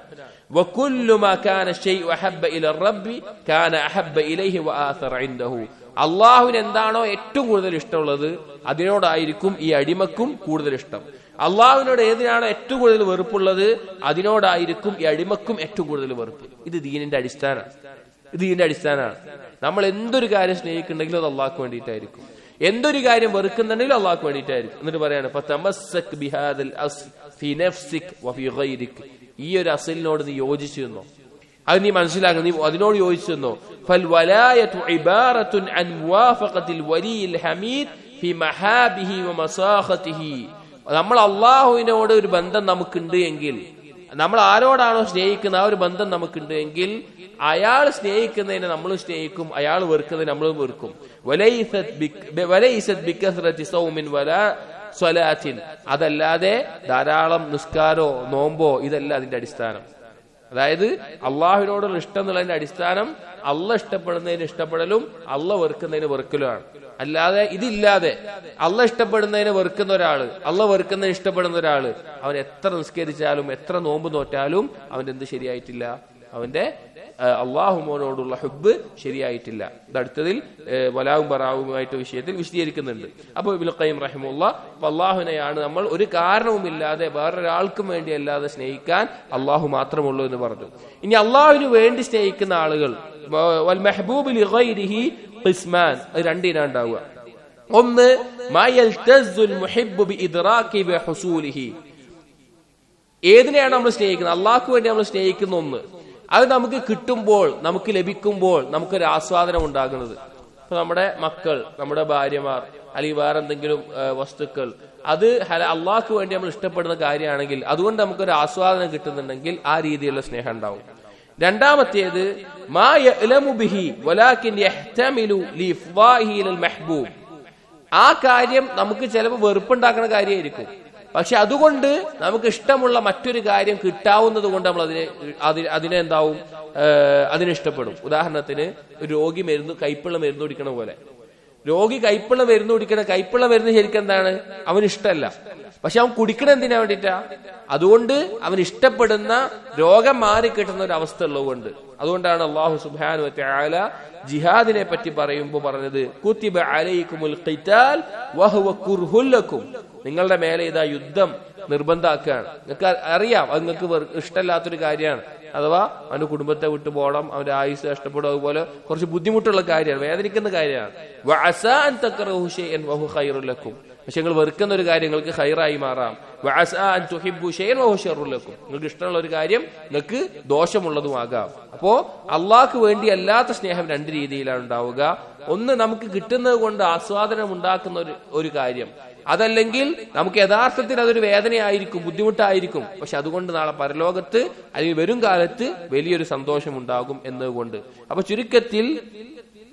وكل ما كان الشيء أحب إلى الرب كان أحب إليه وآثر عنده അള്ളാഹുവിന് എന്താണോ ഏറ്റവും കൂടുതൽ ഇഷ്ടമുള്ളത് അതിനോടായിരിക്കും ഈ അടിമക്കും കൂടുതൽ ഇഷ്ടം അള്ളാഹുവിനോട് ഏതിനാണോ ഏറ്റവും കൂടുതൽ വെറുപ്പുള്ളത് അതിനോടായിരിക്കും ഈ അടിമക്കും ഏറ്റവും കൂടുതൽ വെറുപ്പ് ഇത് ദീനിന്റെ അടിസ്ഥാനമാണ് ഇത് ദീനിന്റെ അടിസ്ഥാനമാണ് നമ്മൾ എന്തൊരു കാര്യം സ്നേഹിക്കുന്നുണ്ടെങ്കിലും അത് അള്ളാഹ്ക്ക് വേണ്ടിയിട്ടായിരിക്കും എന്തൊരു കാര്യം വെറുക്കുന്നുണ്ടെങ്കിലും അള്ളാഹ്ക്ക് വേണ്ടിയിട്ടായിരിക്കും എന്നിട്ട് പറയാണ് "ഫ തമസ്സക് ബിഹാദൽ അസ്ൽ ഫി നഫ്സിക് വഫി ഗൈരിക്." ഈ ഒരു അസലിനോട് നീ യോജിച്ചിരുന്നോ അത് നീ മനസ്സിലാക്കണം നീ അതിനോട് യോജിച്ചെന്നോ ഫൽ വലായത്തു ഇബാറത്തുൻ അൻ മുവാഫഖത്തിൽ വലിയിൽ ഹമീദ് ഫി മഹാബിഹി വ മസാഖത്തിഹി നമ്മൾ അള്ളാഹുവിനോട് ഒരു ബന്ധം നമുക്കുണ്ട് എങ്കിൽ നമ്മൾ ആരോടാണോ സ്നേഹിക്കുന്ന ആ ഒരു ബന്ധം നമുക്കുണ്ട് എങ്കിൽ അയാൾ സ്നേഹിക്കുന്നതിനെ നമ്മൾ സ്നേഹിക്കും അയാൾ വെറുക്കുന്നതിനെ നമ്മളും വെറുക്കും വലൈസത് ബിക്- വലൈസത് ബിക്കസ്റത്തി സൗമിൻ വലാ സ്വലാത്തിൻ അതല്ലാതെ ധാരാളം നിസ്കാരോ നോമ്പോ ഇതല്ല അതിന്റെ അടിസ്ഥാനം അതായത് അള്ളാഹുവിനോടുള്ള ഇഷ്ടം എന്നുള്ളതിന്റെ അടിസ്ഥാനം അള്ള ഇഷ്ടപ്പെടുന്നതിന് ഇഷ്ടപ്പെടലും അള്ള വെറുക്കുന്നതിന് വെറുക്കലുമാണ് അല്ലാതെ ഇതില്ലാതെ അള്ള ഇഷ്ടപ്പെടുന്നതിന് വെറുക്കുന്ന ഒരാള് അള്ള വെറുക്കുന്നതിന് ഇഷ്ടപ്പെടുന്ന ഒരാള് അവൻ എത്ര നിസ്കരിച്ചാലും എത്ര നോമ്പ് നോറ്റാലും അവന്റെ എന്ത് ശരിയായിട്ടില്ല അവന്റെ അള്ളാഹുമോനോടുള്ള ഹുബ് ശരിയായിട്ടില്ല ഇത് അടുത്തതിൽ ഏഹ്, വലാവും ബറാവുമായിട്ട് വിഷയത്തിൽ വിശദീകരിക്കുന്നുണ്ട് അപ്പോൾ ഇബിൽ ഖയ്യം റഹിമുള്ള അള്ളാഹുവിനെയാണ് നമ്മൾ ഒരു കാരണവുമില്ലാതെ വേറൊരാൾക്കും വേണ്ടി അല്ലാതെ സ്നേഹിക്കാൻ അള്ളാഹു മാത്രമുള്ളൂ എന്ന് പറഞ്ഞു ഇനി അള്ളാഹുവിന് വേണ്ടി സ്നേഹിക്കുന്ന ആളുകൾ വൽ മെഹബൂബ് ലിഗൈരിഹി ഖിസ്മാൻ അത് രണ്ടിനാ ഉണ്ടാവുക ഒന്ന് മാ യൽതസ്സുൽ മുഹിബ്ബു ബിഇദ്റാകി വഹുസൂലിഹി ഏതിനെയാണ് നമ്മൾ സ്നേഹിക്കുന്നത് അള്ളാഹ്ക്ക് വേണ്ടി നമ്മൾ സ്നേഹിക്കുന്ന ഒന്ന് അത് നമുക്ക് കിട്ടുമ്പോൾ നമുക്ക് ലഭിക്കുമ്പോൾ നമുക്കൊരു ആസ്വാദനം ഉണ്ടാകുന്നത് ഇപ്പൊ നമ്മുടെ മക്കൾ നമ്മുടെ ഭാര്യമാർ അല്ലെങ്കിൽ വേറെ എന്തെങ്കിലും ആ, വസ്തുക്കൾ അത് ഹല അള്ളാഹ്ക്ക് വേണ്ടി നമ്മൾ ഇഷ്ടപ്പെടുന്ന കാര്യമാണെങ്കിൽ അതുകൊണ്ട് നമുക്കൊരു ആസ്വാദനം കിട്ടുന്നുണ്ടെങ്കിൽ ആ രീതിയിലുള്ള സ്നേഹം ഉണ്ടാവും രണ്ടാമത്തേത് മാ യഅ്ലമു ബിഹി വലാകിൻ യഹ്തമിലു ലിഫ്വാഹി ഇലൽ മെഹബൂബ് ആ കാര്യം നമുക്ക് ചിലപ്പോൾ വെറുപ്പുണ്ടാക്കുന്ന കാര്യമായിരിക്കും പക്ഷെ അതുകൊണ്ട് നമുക്ക് ഇഷ്ടമുള്ള മറ്റൊരു കാര്യം കിട്ടാവുന്നത് കൊണ്ട് നമ്മൾ അതിനെ അതിന് അതിനെ എന്താവും ഏഹ് അതിനെ ഇഷ്ടപ്പെടും ഉദാഹരണത്തിന് ഒരു രോഗി മരുന്ന് കൈപ്പുള്ള മരുന്ന് കുടിക്കണ പോലെ രോഗി കൈപ്പുള്ള മരുന്ന് കുടിക്കണ കൈപ്പുള്ള മരുന്ന് ശരിക്കും എന്താണ് അവന് ഇഷ്ടമല്ല പക്ഷെ അവൻ കുടിക്കണ എന്തിനാ വേണ്ടിയിട്ടാ അതുകൊണ്ട് അവൻ ഇഷ്ടപ്പെടുന്ന രോഗം മാറി കിട്ടുന്ന ഒരു അവസ്ഥ ഉള്ളതുകൊണ്ട് അതുകൊണ്ടാണ് അള്ളാഹു സുബാനു ആല ജിഹാദിനെ പറ്റി പറയുമ്പോൾ പറഞ്ഞത് കുത്തിബ അലൈക്കുമുൽ ഖിതാൽ വഹുവ കുർഹുല്ലക്കും നിങ്ങളുടെ മേലെ ഇതാ യുദ്ധം നിർബന്ധാക്കുകയാണ് നിങ്ങൾക്ക് അറിയാം അത് നിങ്ങൾക്ക് വെറു- ഇഷ്ടമല്ലാത്തൊരു കാര്യമാണ് അഥവാ അവന്റെ കുടുംബത്തെ വിട്ടു പോകണം അവന്റെ ആയുസ് നഷ്ടപ്പെടും അതുപോലെ കുറച്ച് ബുദ്ധിമുട്ടുള്ള കാര്യമാണ് വേദനിക്കുന്ന കാര്യമാണ് വഅസാ അൻ തക്റഹു ശൈഅൻ വഹു ഖൈറുൽ ലക്കും പക്ഷെ നിങ്ങൾ വെറുക്കുന്ന ഒരു കാര്യം നിങ്ങൾക്ക് ഹൈറായി മാറാം വഅസാ അൻ തുഹിബ്ബു ശൈഅൻ വഹു ശർറുൽ ലക്കും നിങ്ങൾക്ക് ഇഷ്ടമുള്ള ഒരു കാര്യം നിങ്ങൾക്ക് ദോഷമുള്ളതുമാകാം അപ്പോ അള്ളാഹ്ക്ക് വേണ്ടി അല്ലാത്ത സ്നേഹം രണ്ട് രീതിയിലാണ് ഉണ്ടാവുക ഒന്ന് നമുക്ക് കിട്ടുന്നത് കൊണ്ട് ആസ്വാദനം ഉണ്ടാക്കുന്ന ഒരു ഒരു കാര്യം അതല്ലെങ്കിൽ നമുക്ക് യഥാർത്ഥത്തിൽ അതൊരു വേദനയായിരിക്കും ബുദ്ധിമുട്ടായിരിക്കും പക്ഷെ അതുകൊണ്ട് നാളെ പരലോകത്ത് അല്ലെങ്കിൽ വരും കാലത്ത് വലിയൊരു സന്തോഷം ഉണ്ടാകും എന്നതുകൊണ്ട് അപ്പൊ ചുരുക്കത്തിൽ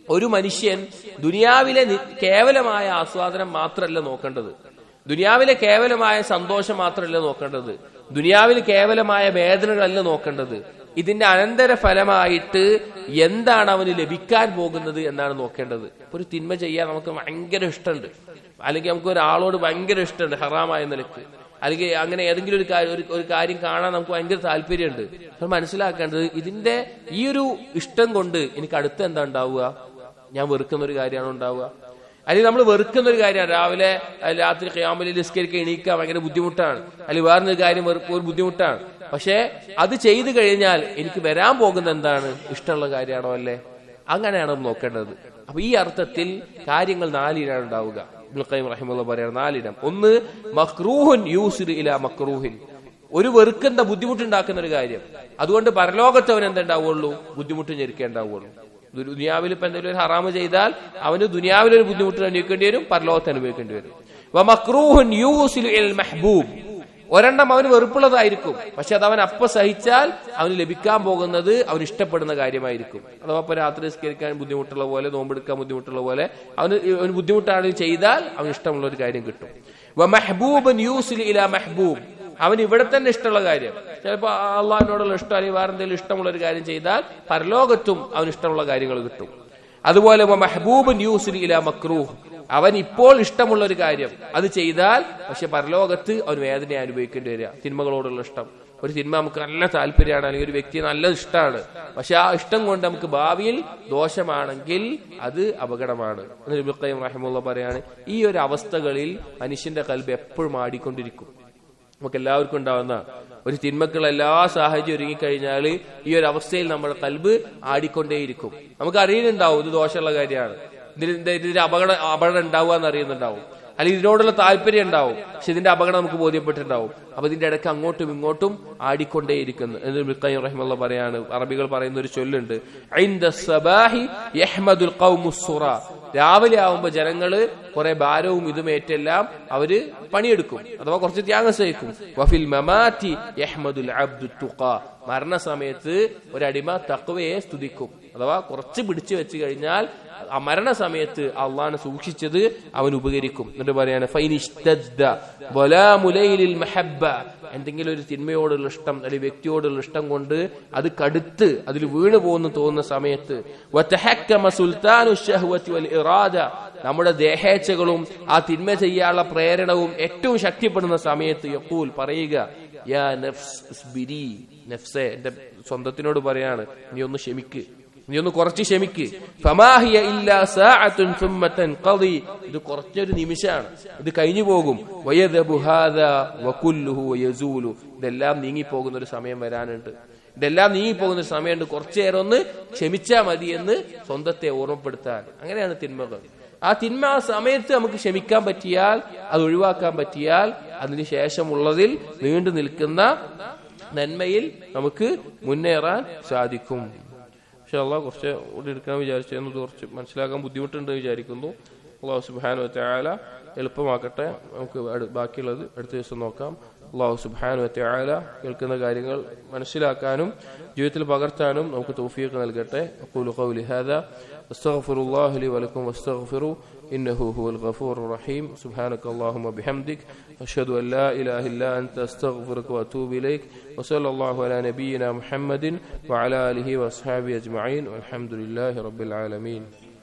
ഒരു മനുഷ്യൻ ദുനിയാവിലെ നി- കേവലമായ ആസ്വാദനം മാത്രമല്ല നോക്കേണ്ടത് ദുനിയാവിലെ കേവലമായ സന്തോഷം മാത്രമല്ല നോക്കേണ്ടത് ദുനിയാവിൽ കേവലമായ വേദനകളല്ല നോക്കേണ്ടത് ഇതിന്റെ അനന്തര ഫലമായിട്ട് എന്താണ് അവന് ലഭിക്കാൻ പോകുന്നത് എന്നാണ് നോക്കേണ്ടത് ഇപ്പൊ ഒരു തിന്മ ചെയ്യാൻ നമുക്ക് ഭയങ്കര ഇഷ്ടമുണ്ട് അല്ലെങ്കിൽ നമുക്ക് ഒരാളോട് ഭയങ്കര ഇഷ്ടമുണ്ട് ഹറാമായ നിലക്ക് അല്ലെങ്കിൽ അങ്ങനെ ഏതെങ്കിലും ഒരു കാര്യം ഒരു- ഒരു കാര്യം കാണാൻ നമുക്ക് ഭയങ്കര താല്പര്യമുണ്ട് നമ്മൾ മനസ്സിലാക്കേണ്ടത് ഇതിന്റെ ഈ ഒരു ഇഷ്ടം കൊണ്ട് എനിക്ക് അടുത്ത് എന്താ ഉണ്ടാവുക ഞാൻ വെറുക്കുന്ന ഒരു കാര്യമാണ് ഉണ്ടാവുക അല്ലെങ്കിൽ നമ്മൾ വെറുക്കുന്ന ഒരു കാര്യമാണ് രാവിലെ അഹ് രാത്രി ഖിയാമലി നിസ്കരിക്കുക എണീക്കുക ഭയങ്കര ബുദ്ധിമുട്ടാണ് അല്ലെങ്കിൽ വേറൊരു കാര്യം വെറുക്കുക ഒരു ബുദ്ധിമുട്ടാണ് പക്ഷേ അത് ചെയ്തു കഴിഞ്ഞാൽ എനിക്ക് വരാൻ പോകുന്ന എന്താണ് ഇഷ്ടമുള്ള കാര്യമാണോ അല്ലേ അങ്ങനെയാണ് നമ്മൾ നോക്കേണ്ടത് അപ്പൊ ഈ അർത്ഥത്തിൽ കാര്യങ്ങൾ നാലിനാണ് ഉണ്ടാവുക ഇബ്നുൽ ഖയ്യിം റഹിമഹുള്ള പറയാണ് നാലിനം ഒന്ന് മക്രൂഹുൻ യൂസിർ ഇല മക്രൂഹിൻ ഒരു വെറുക്കുന്ന ബുദ്ധിമുട്ടുണ്ടാക്കുന്ന ഒരു കാര്യം അതുകൊണ്ട് പരലോകത്ത് അവൻ എന്തുണ്ടാവുള്ളൂ ബുദ്ധിമുട്ട് ഞെരുക്കേണ്ടാവുള്ളൂ ദു- ദുനിയാവിൽ ഇപ്പൊ എന്തെങ്കിലും ഒരു ഹറാമ് ചെയ്താൽ അവന് ദുനിയാവിൽ ഒരു ബുദ്ധിമുട്ട് അനുഭവിക്കേണ്ടി വരും പരലോകത്ത് അനുഭവിക്കേണ്ടി വരും വ മക്രൂഹുൻ യൂസിലു ഇലൽ മഹ്ബൂബ് ഒരെണ്ണം അവന് വെറുപ്പുള്ളതായിരിക്കും പക്ഷെ അത് അവൻ അപ്പ സഹിച്ചാൽ അവന് ലഭിക്കാൻ പോകുന്നത് അവന് ഇഷ്ടപ്പെടുന്ന കാര്യമായിരിക്കും അഥവാ ഇപ്പൊ രാത്രി നിസ്കരിക്കാൻ ബുദ്ധിമുട്ടുള്ള പോലെ നോമ്പെടുക്കാൻ ബുദ്ധിമുട്ടുള്ള പോലെ അവന് അവന് ബുദ്ധിമുട്ടാണെങ്കിൽ ചെയ്താൽ അവന് ഇഷ്ടമുള്ള ഒരു കാര്യം കിട്ടും വ മഹ്ബൂബൻ യൂസിൽ ഇല മഹ്ബൂബ് അവൻ ഇവിടെ തന്നെ ഇഷ്ടമുള്ള കാര്യം ചിലപ്പോ അള്ളാഹിനോടുള്ള ഇഷ്ടം അല്ലെങ്കിൽ വേറെ എന്തെങ്കിലും ഇഷ്ടമുള്ള ഒരു കാര്യം ചെയ്താൽ പരലോകത്തും അവന് ഇഷ്ടമുള്ള കാര്യങ്ങൾ കിട്ടും അതുപോലെ വ മഹ്ബൂബൻ യൂസിൽ ഇല മക്രൂഹ് അവൻ ഇപ്പോൾ ഇഷ്ടമുള്ള ഒരു കാര്യം അത് ചെയ്താൽ പക്ഷെ പരലോകത്ത് അവൻ വേദന അനുഭവിക്കേണ്ടി വരിക തിന്മകളോടുള്ള ഇഷ്ടം ഒരു തിന്മ നമുക്ക് നല്ല താല്പര്യമാണ് അല്ലെങ്കിൽ ഒരു വ്യക്തി നല്ല ഇഷ്ടമാണ് പക്ഷെ ആ ഇഷ്ടം കൊണ്ട് നമുക്ക് ഭാവിയിൽ ദോഷമാണെങ്കിൽ അത് അപകടമാണ് എന്ന് ഇബ്നുൽ ഖയ്യിം റഹിമുള്ള പറയാണ് ഈ ഒരു അവസ്ഥകളിൽ മനുഷ്യന്റെ കൽബ് എപ്പോഴും ആടിക്കൊണ്ടിരിക്കും നമുക്ക് എല്ലാവർക്കും ഉണ്ടാവുന്ന ഒരു തിന്മക്കുള്ള എല്ലാ സാഹചര്യം ഒരുങ്ങിക്കഴിഞ്ഞാൽ ഈ ഒരു അവസ്ഥയിൽ നമ്മുടെ കൽബ് ആടിക്കൊണ്ടേയിരിക്കും നമുക്ക് അറിയുന്നുണ്ടാവും ഇത് ദോഷമുള്ള കാര്യമാണ് ഇതിന് ഇത് ഇതിന്റെ അപകട അപകടം ഉണ്ടാവുക എന്ന് അറിയുന്നുണ്ടാവും അല്ലെങ്കിൽ ഇതിനോടുള്ള താല്പര്യം ഉണ്ടാവും പക്ഷെ ഇതിന്റെ അപകടം നമുക്ക് ബോധ്യപ്പെട്ടിട്ടുണ്ടാവും അപ്പൊ ഇതിന്റെ ഇടയ്ക്ക് അങ്ങോട്ടും ഇങ്ങോട്ടും ആടിക്കൊണ്ടേയിരിക്കുന്നു എന്ന് മിക്കയും റഹിമുള്ള പറയാണ് അറബികൾ പറയുന്ന ഒരു ചൊല്ലുണ്ട് "ഐന്ദ സബാഹി യഹ്മദുൽ ഖൗമു സുറ." രാവിലെ ആവുമ്പോ ജനങ്ങള് കുറെ ഭാരവും ഇതുമേറ്റെല്ലാം അവര് പണിയെടുക്കും അഥവാ കുറച്ച് ത്യാഗം സഹിക്കും വഫിൽ മമാറ്റി യഹ്മദുൽ അബ്ദു തുഖ മരണസമയത്ത് ഒരടിമ തക്വയെ സ്തുതിക്കും അഥവാ കുറച്ച് പിടിച്ചു വെച്ച് കഴിഞ്ഞാൽ ആ മരണസമയത്ത് അള്ളാഹനെ സൂക്ഷിച്ചത് അവൻ ഉപകരിക്കും എന്നിട്ട് പറയാണ് ഫൈനിഷ്തദ്ദ വലാമുലൈലിൽ മഹബ്ബ എന്തെങ്കിലും ഒരു തിന്മയോടുള്ള ഇഷ്ടം അല്ലെങ്കിൽ വ്യക്തിയോടുള്ള ഇഷ്ടം കൊണ്ട് അത് കടുത്ത് അതിൽ വീണു പോകുന്നു തോന്നുന്ന സമയത്ത് വതഹക്കമ സുൽത്താനു ശഹ്വത്തി വൽ ഇറാദ നമ്മുടെ ദേഹേച്ഛകളും ആ തിന്മ ചെയ്യാനുള്ള പ്രേരണവും ഏറ്റവും ശക്തിപ്പെടുന്ന സമയത്ത് യക്കൂൽ പറയുക യാ നഫ്സ് ഇസ്ബിരി നഫ്സെ എന്റെ സ്വന്തത്തിനോട് പറയാണ് നീ ഒന്ന് ക്ഷമിക്ക് നീ ഒന്ന് കുറച്ച് ക്ഷമിക്ക് ഫമാഹിയ ഇല്ലാ സാഅത്തുൻ സുമ്മ തൻഖളി ഇത് കുറച്ചൊരു നിമിഷമാണ് ഇത് കഴിഞ്ഞു പോകും വയദബു ഹാദാ വകുല്ലുഹു വയസൂലു ഇതെല്ലാം നീങ്ങി പോകുന്ന ഒരു സമയം വരാനുണ്ട് ഇതെല്ലാം നീങ്ങി പോകുന്ന ഒരു സമയമുണ്ട് കുറച്ചു നേരം ഒന്ന് ക്ഷമിച്ചാ മതി എന്ന് സ്വന്തത്തെ ഓർമ്മപ്പെടുത്താൻ അങ്ങനെയാണ് തിന്മകൾ ആ തിന്മ ആ സമയത്ത് നമുക്ക് ക്ഷമിക്കാൻ പറ്റിയാൽ അത് ഒഴിവാക്കാൻ പറ്റിയാൽ അതിന് ശേഷമുള്ളതിൽ നീണ്ടു നിൽക്കുന്ന നന്മയിൽ നമുക്ക് മുന്നേറാൻ സാധിക്കും പക്ഷെ അള്ളാഹ് കുറച്ച് കൂടി എടുക്കാൻ വിചാരിച്ചതെന്ന് കുറച്ച് മനസ്സിലാക്കാൻ ബുദ്ധിമുട്ടുണ്ട് വിചാരിക്കുന്നു അള്ളാഹു സുബാനു വറ്റായാല എളുപ്പമാക്കട്ടെ നമുക്ക് അടു- ബാക്കിയുള്ളത് അടുത്ത ദിവസം നോക്കാം അള്ളാഹു സുബാനു വറ്റായാല കേൾക്കുന്ന കാര്യങ്ങൾ മനസ്സിലാക്കാനും ജീവിതത്തിൽ പകർത്താനും നമുക്ക് തൗഫീഖ് നൽകട്ടെ അഖൂലു ഖൗലി ഹാദാ അസ്തഗ്ഫിറു അല്ലാഹു ലി വലക്കും വസ്തഗ്ഫിറു إنه هو الغفور الرحيم سبحانك اللهم وبحمدك أشهد أن لا إله إلا أنت أستغفرك وأتوب إليك وصلى الله على نبينا محمد وعلى آله وأصحابه أجمعين والحمد لله رب العالمين